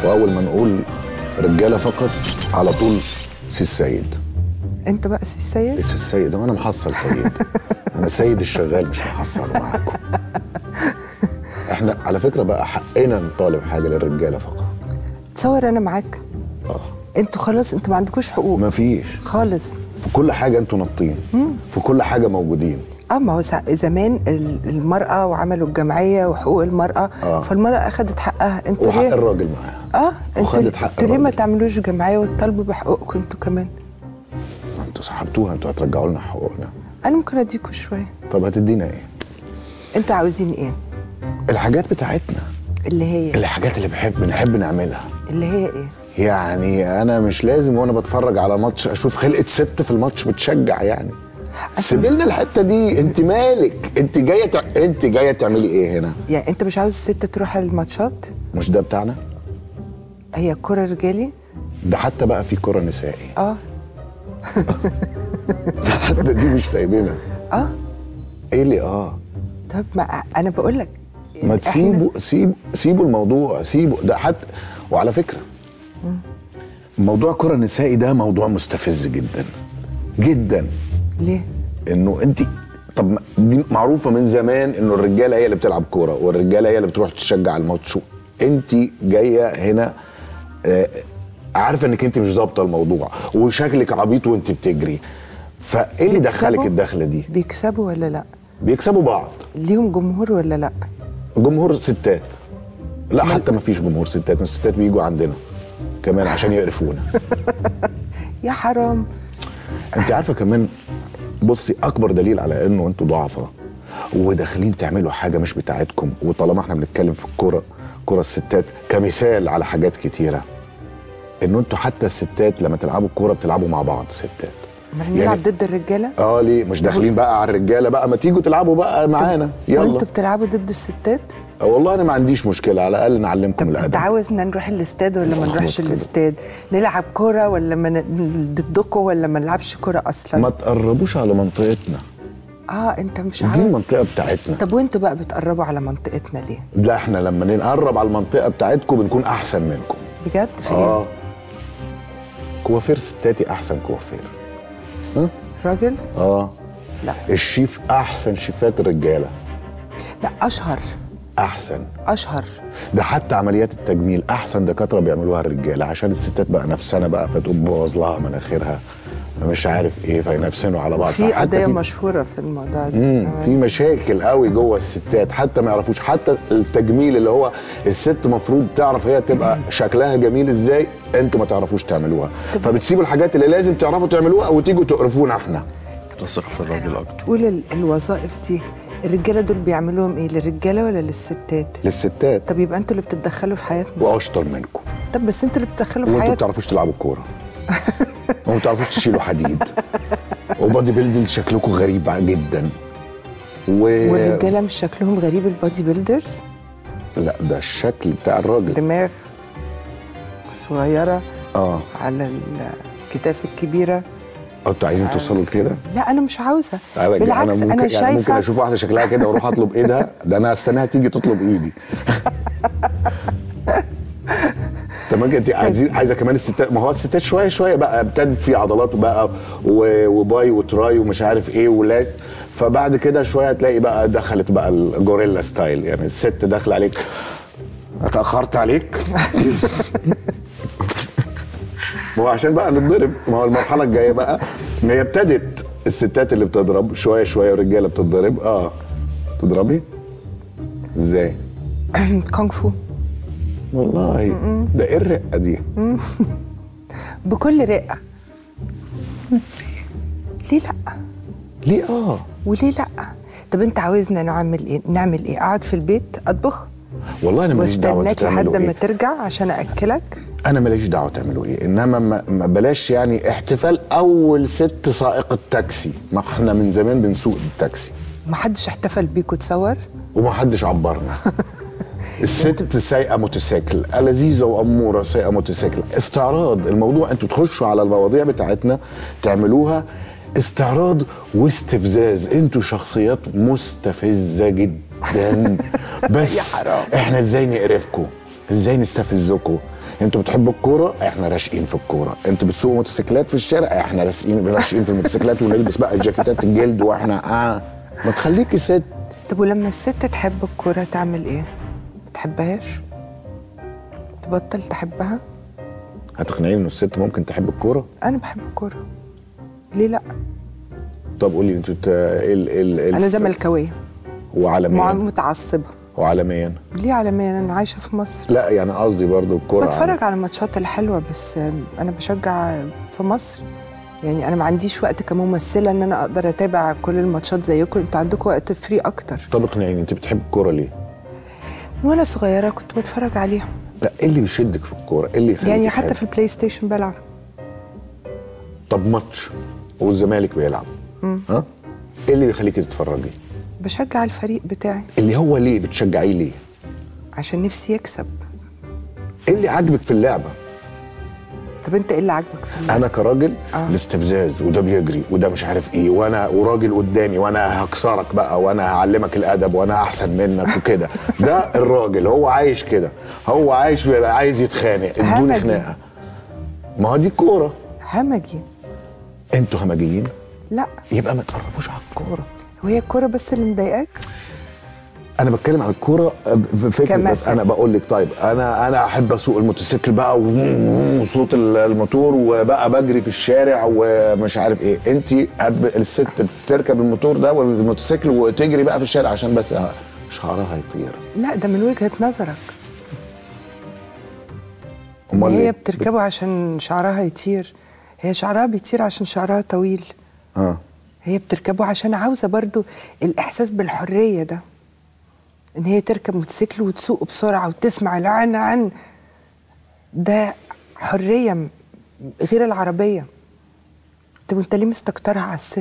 واول ما نقول رجاله فقط على طول سي السيد انت بقى سي السيد سي السيد وانا محصل سيد انا سيد الشغال مش محصل معاكم احنا على فكره بقى حقنا نطالب حاجه للرجاله فقط تصور انا معاك اه انتوا خلاص انتوا ما عندكوش حقوق مفيش خالص في كل حاجه انتوا ناطين في كل حاجه موجودين اه ما هو سا- زمان ال- المرأة وعملوا الجمعية وحقوق المرأة آه. فالمرأة أخدت حقها انتوا وحق ليه؟ الراجل معاها اه انتوا وخدت حق انتوا ليه ما الراجل. تعملوش جمعية وتطالبوا بحقوقكم انتوا كمان؟ ما انتوا سحبتوها انتوا هترجعوا لنا حقوقنا أنا ممكن أديكوا شوية طب هتدينا ايه انتوا عاوزين إيه؟ الحاجات بتاعتنا اللي هي الحاجات اللي بحب بنحب نعملها اللي هي إيه؟ يعني انا مش لازم وانا بتفرج على ماتش اشوف خلقه ست في الماتش بتشجع يعني سيبي لنا الحته دي انت مالك انت جايه تع... انت جايه تعملي ايه هنا يعني أنت مش عاوز الست تروح الماتشات؟ مش ده بتاعنا هي كرة رجالي؟ ده حتى بقى في كره نسائي اه ده حتى دي مش سايبينها اه ايه اللي اه طب ما أنا بقول لك ما إحنا- تسيبوا سيب سيبوا الموضوع سيبوا ده حتى وعلى فكره موضوع كره نسائي ده موضوع مستفز جدا جدا ليه؟ انه انت طب ما- دي معروفه من زمان انه الرجاله هي اللي بتلعب كوره والرجاله هي اللي بتروح تشجع الماتش انت جايه هنا آه، عارفه انك انت مش ظابطه الموضوع وشكلك عبيط وانت بتجري فايه اللي دخلك بيكسبوا؟ الدخله دي بيكسبوا ولا لا؟ بيكسبوا بعض ليهم جمهور ولا لا؟ جمهور ستات لا حتى ما فيش جمهور ستات الستات بيجوا عندنا كمان عشان يقرفونا يا حرام انت عارفه كمان بصي اكبر دليل على انه انتوا ضعفاء وداخلين تعملوا حاجه مش بتاعتكم وطالما احنا بنتكلم في الكوره كره الستات كمثال على حاجات كتيره انه انتوا حتى الستات لما تلعبوا الكوره بتلعبوا مع بعض ستات ما نلعب ضد الرجالة؟ اه ليه مش داخلين بقى على الرجاله بقى ما تيجوا تلعبوا بقى معانا يلا وانتوا بتلعبوا ضد الستات؟ آه والله انا ما عنديش مشكله على الاقل نعلمكم طب انت الادب عاوزنا نروح الاستاد ولا ما الله نروحش كده. الاستاد؟ نلعب كوره ولا ما ن- ضدكم ولا ما نلعبش كوره اصلا؟ ما تقربوش على منطقتنا اه انت مش دي عارف المنطقه بتاعتنا طب وانتوا بقى بتقربوا على منطقتنا ليه؟ لا احنا لما نقرب على المنطقه بتاعتكم بنكون احسن منكم بجد في اه ايه؟ كوافير ستاتي احسن كوافير ها راجل؟ اه لا الشيف احسن شيفات الرجاله لا اشهر احسن اشهر ده حتى عمليات التجميل احسن دكاتره بيعملوها الرجاله عشان الستات بقى نفسنا بقى فتقوم بوظ لها مناخيرها مش عارف ايه فينفسنوا على بعض في فحتى قضيه في- مشهوره في الموضوع ده مم، في كمان. مشاكل قوي جوه الستات حتى ما يعرفوش حتى التجميل اللي هو الست مفروض تعرف هي تبقى شكلها جميل ازاي انتوا ما تعرفوش تعملوها فبتسيبوا الحاجات اللي لازم تعرفوا تعملوها وتيجوا تقرفونا احنا بثق في الراجل اكتر تقول ال- الوظائف دي الرجاله دول بيعملوهم ايه للرجاله ولا للستات؟ للستات طب يبقى انتوا اللي بتتدخلوا في حياتنا واشطر منكم طب بس انتوا اللي بتتدخلوا في وانتوا ما حياتنا بتعرفوش تلعبوا الكوره وما بتعرفوش تشيلوا حديد وبادي بيلدينج شكلكم غريب جدا و والرجاله مش شكلهم غريب البادي بيلدرز لا ده الشكل بتاع الراجل دماغ صغيره اه على الكتاف الكبيره انتوا عايزين توصلوا لكده لا انا مش عاوزه عايزك- بالعكس ممكن انا يعني ممكن شايفه اشوف واحده شكلها كده واروح اطلب ايدها ده انا استناها تيجي تطلب ايدي طب ما انت عايزين عايزه كمان الستات ما هو الستات شويه شويه بقى ابتدت في عضلات بقى و- وباي وتراي ومش عارف ايه ولاس فبعد كده شويه هتلاقي بقى دخلت بقى الجوريلا ستايل يعني الست داخله عليك اتاخرت عليك ما هو عشان بقى نتضرب ما هو المرحله الجايه بقى ما هي ابتدت الستات اللي بتضرب شويه شويه والرجاله بتتضرب اه تضربي ازاي كونغ فو والله ده ايه الرقه دي بكل رقه ليه لا ليه اه وليه لا طب انت عاوزنا نعمل ايه نعمل ايه اقعد في البيت اطبخ والله انا ماليش دعوه انتوا واستناك لحد تعملوا ما ايه ترجع عشان اكلك انا ماليش دعوه تعملوا ايه انما ما ما بلاش يعني احتفال اول ست سائقه تاكسي ما احنا من زمان بنسوق التاكسي محدش احتفل بيك وتصور وما حدش عبرنا الست سايقه موتوسيكل لذيذه واموره سايقه موتوسيكل استعراض الموضوع انتوا تخشوا على المواضيع بتاعتنا تعملوها استعراض واستفزاز انتوا شخصيات مستفزه جدا بس يا حرام. احنا ازاي نقرفكم ازاي نستفزكم انتوا بتحبوا الكوره احنا راشقين في الكوره انتوا بتسوقوا موتوسيكلات في الشارع احنا راشقين راشقين في الموتوسيكلات ونلبس بقى جاكيتات الجلد واحنا اه ما تخليكي ست طب ولما الست تحب الكورة تعمل ايه؟ ما تحبهاش؟ تبطل تحبها؟ هتقنعيني ان الست ممكن تحب الكوره أنا بحب الكورة ليه لأ؟ طب قولي انتوا بت... ال... ال... ال... أنا زملكاوية مع- وعالميا متعصبة وعالميا ليه عالميا أنا عايشة في مصر لا يعني قصدي برضو الكوره بتفرج على الماتشات الحلوة بس أنا بشجع في مصر يعني أنا ما عنديش وقت كممثلة إن أنا أقدر أتابع كل الماتشات زيكم أنتوا عندكم وقت فري أكتر طب اقنعيني انت بتحب الكوره ليه؟ من وأنا صغيرة كنت بتفرج عليها لا ايه اللي بيشدك في الكوره؟ ايه اللي يخليك يعني حتى تحب؟ في البلاي ستيشن بلعب طب ماتش والزمالك بيلعب ها؟ ايه اللي بيخليكي تتفرجي؟ بشجع الفريق بتاعي اللي هو ليه بتشجعيه ليه؟ عشان نفسي يكسب ايه اللي عاجبك في اللعبه؟ طب انت ايه اللي عاجبك في اللعبة؟ انا كراجل آه. الاستفزاز وده بيجري وده مش عارف ايه وانا وراجل قدامي وانا هكسرك بقى وانا هعلمك الادب وانا احسن منك وكده ده الراجل هو عايش كده هو عايش بيبقى عايز يتخانق ادوني همجي. خناقه ما هو دي كوره همجي انتوا همجيين لا يبقى ما تقربوش على الكوره وهي الكوره بس اللي مضايقاك انا بتكلم عن الكوره في فكره بس كمثل. انا بقول لك طيب انا انا احب اسوق الموتوسيكل بقى و- وصوت ال- الموتور وبقى بجري في الشارع ومش عارف ايه انت الست بتركب الموتور ده والموتوسيكل وتجري بقى في الشارع عشان بس شعرها يطير لا ده من وجهه نظرك ان امال هي ليه؟ بتركبه عشان شعرها يطير هي شعرها بيطير عشان شعرها طويل اه هي بتركبه عشان عاوزه برضو الاحساس بالحريه ده ان هي تركب موتوسيكل وتسوق بسرعه وتسمع العن عن ده حريه م- غير العربيه طب انت ليه مستكترها على الست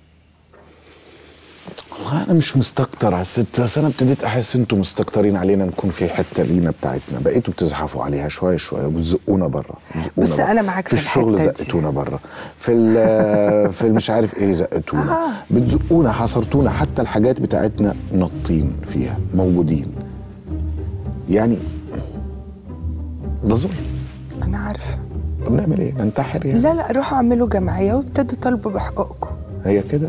والله انا مش مستكتر على الست بس انا ابتديت احس انتوا مستكترين علينا نكون في حته لينا بتاعتنا بقيتوا بتزحفوا عليها شويه شويه وتزقونا بره بتزقونا بس بره. أنا معاك في في الشغل الحتة دي. زقتونا بره في ال- في مش عارف ايه زقتونا آه. بتزقونا حصرتونا حتى الحاجات بتاعتنا نطين فيها موجودين يعني ده ظلم انا عارفه طب نعمل ايه ننتحر يعني لا لا روحوا اعملوا جمعيه وابتدوا طالبوا بحقوقكم هي كده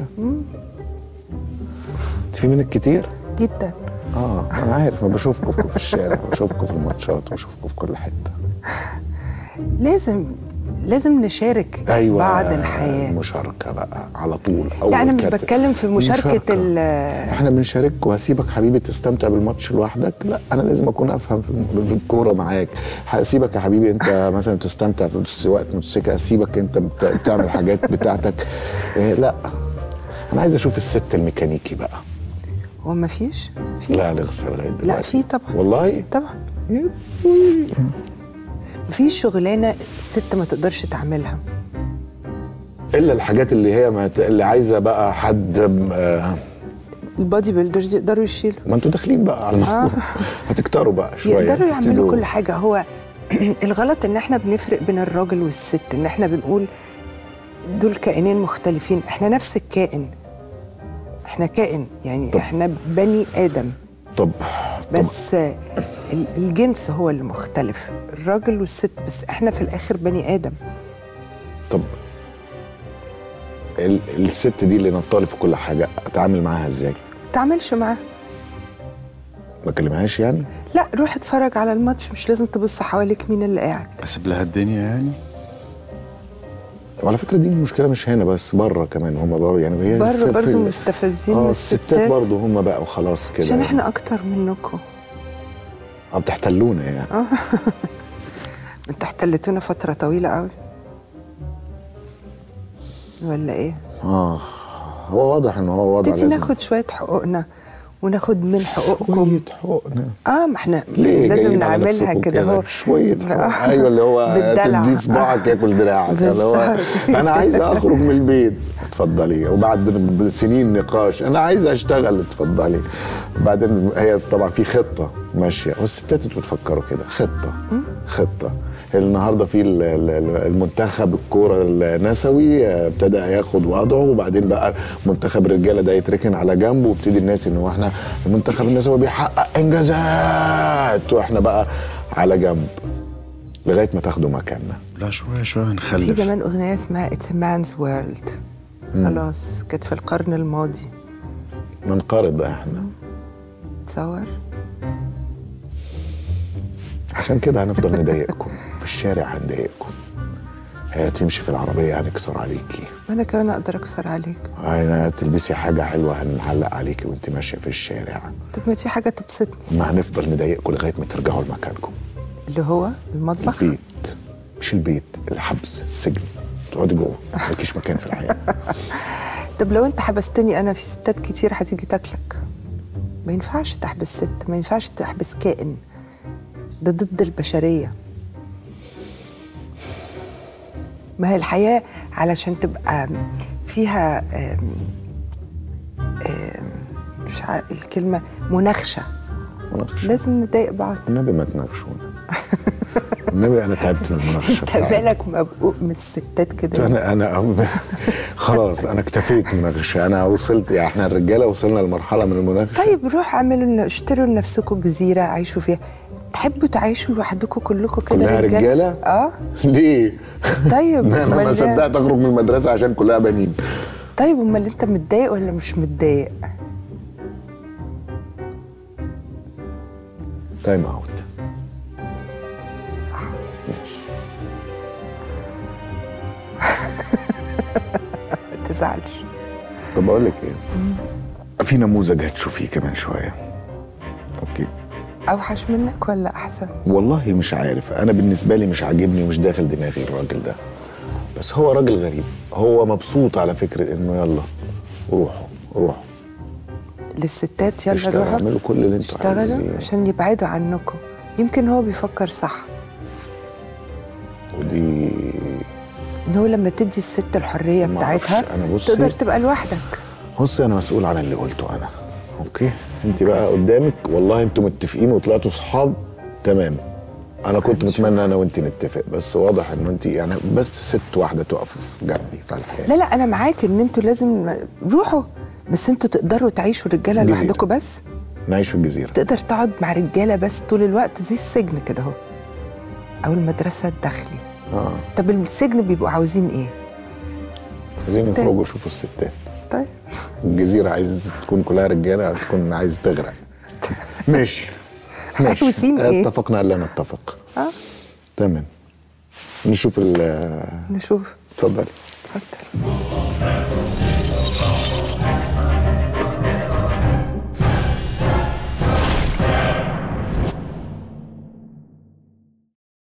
في منك كتير جدا اه انا عارف ما بشوفكم في الشارع بشوفكم في الماتشات وبشوفكم في كل حته لازم لازم نشارك ايوه بعد الحياه مشاركه بقى على طول أول لا انا مش كارت. بتكلم في مشاركه مشاركة. ال احنا بنشاركك وهسيبك حبيبي تستمتع بالماتش لوحدك لا انا لازم اكون افهم في الم- في الكوره معاك هسيبك يا حبيبي انت مثلا تستمتع في سواقه موتوسيكل اسيبك انت بت- بتعمل حاجات بتاعتك إيه لا انا عايز اشوف الست الميكانيكي بقى هو ما فيش في لا لسه لغايه دلوقتي لا في طبعا والله طبعا في شغلانه الست ما تقدرش تعملها الا الحاجات اللي هي ما ت- اللي عايزه بقى حد آه، البادي بيلدرز يقدروا يشيلوا ما انتوا داخلين بقى على الموضوع هتكتروا بقى شويه يقدروا يعملوا تبتدوا- كل حاجه هو الغلط ان احنا بنفرق بين الراجل والست ان احنا بنقول دول كائنين مختلفين احنا نفس الكائن احنا كائن يعني طب. احنا بني ادم طب بس ال- الجنس هو اللي مختلف الراجل والست بس احنا في الاخر بني ادم طب ال- الست دي اللي نطالي في كل حاجه اتعامل معاها ازاي؟ ما تعملش معاه ما اكلمهاش يعني؟ لا روح اتفرج على الماتش مش لازم تبص حواليك مين اللي قاعد اسيب لها الدنيا يعني وعلى فكره دي المشكله مش هنا بس بره كمان هم بره يعني هي بره في- في برضو ال- مستفزين من اه الستات الستات برضه هم بقى وخلاص كده عشان احنا اكتر منكم اه بتحتلونا يعني انتوا احتلتونا فتره طويله قوي ولا ايه اه هو واضح ان هو وضع تيجي لازم ناخد شويه حقوقنا وناخد من حقوقكم شويه حقوقنا اه ما احنا ليه لازم جايين على نعملها نفسكم كده اهو شويه حقوق. آه. ايوه اللي هو بالدلع. تدي صباعك ياكل دراعك اللي هو بالظبط. انا عايزه اخرج من البيت اتفضلي وبعد سنين نقاش انا عايزه اشتغل اتفضلي بعدين هي طبعا في خطه ماشيه والستات انتوا بتفكروا كده خطه خطه النهارده في ال- ال- المنتخب الكوره النسوي آه، ابتدى ياخد وضعه وبعدين بقى منتخب الرجاله ده يتركن على جنب وابتدي الناس ان هو احنا المنتخب النسوي بيحقق انجازات واحنا بقى على جنب لغايه ما تاخدوا مكاننا لا شويه شويه في هنخلف زمان اغنيه اسمها اتس مانز وورلد خلاص كانت في القرن الماضي ننقرض احنا تصور عشان كده هنفضل نضايقكم في الشارع هنضايقكم هي تمشي في العربيه هنكسر عليكي انا كمان اقدر اكسر عليك هنا تلبسي حاجه حلوه هنعلق عليكي وانت ماشيه في الشارع طب ما دي حاجه تبسطني ما هنفضل نضايقكم لغايه ما ترجعوا لمكانكم اللي هو المطبخ البيت مش البيت الحبس السجن تقعدي جوه مالكيش مكان في الحياه طب لو انت حبستني انا في ستات كتير هتيجي تاكلك ما ينفعش تحبس ست ما ينفعش تحبس كائن ده ضد البشرية ما هي الحياة علشان تبقى فيها آم، آم، مش عارف الكلمة مناقشة مناقشه لازم نضايق بعض النبي ما تناقشونا النبي انا تعبت من المناقشه انت بتاعتك. بالك مبقوق من الستات كده انا انا خلاص انا اكتفيت مناقشه انا وصلت يعني احنا الرجاله وصلنا لمرحله من المناقشه طيب روح اعملوا لنا اشتروا لنفسكم جزيرة عيشوا فيها تحبوا تعيشوا لوحدكم كلكم كده كلها رجالة؟ اه ليه؟ طيب انا ما أمال- صدقت اخرج من المدرسه عشان كلها بنين طيب امال انت متضايق ولا مش متضايق تايم اوت صح ماشي ما تزعلش طب اقول لك ايه في نموذج هتشوفيه كمان شويه اوكي اوحش منك ولا احسن والله مش عارف انا بالنسبه لي مش عاجبني ومش داخل دماغي الراجل ده بس هو راجل غريب هو مبسوط على فكره انه يلا روحوا روحوا للستات يلا اشتغلوا، روحوا اعملوا كل اللي انتوا اشتغلوا عايزينه. عشان يبعدوا عنكم يمكن هو بيفكر صح ودي ان هو لما تدي الست الحريه ما أعرفش، بتاعتها أنا بصي- تقدر تبقى لوحدك بصي انا مسؤول عن اللي قلته انا اوكي انت بقى قدامك والله انتوا متفقين وطلعتوا صحاب تمام انا كنت هنشوف. متمنى انا وانت نتفق بس واضح انه انت يعني بس ست واحده تقف جنبي في الحياه لا لا انا معاك ان انتوا لازم روحوا بس انتوا تقدروا تعيشوا رجاله جزيرة. لوحدكم بس نعيش في الجزيره تقدر تقعد مع رجاله بس طول الوقت زي السجن كده اهو او المدرسه الداخلي اه طب السجن بيبقوا عاوزين ايه عايزين الستات. يخرجوا يشوفوا الستات طيب الجزيره عايز تكون كلها رجاله عايز تكون عايز تغرق ماشي ماشي عاوزين إيه؟ اتفقنا الا نتفق اه تمام نشوف ال نشوف اتفضلي اتفضل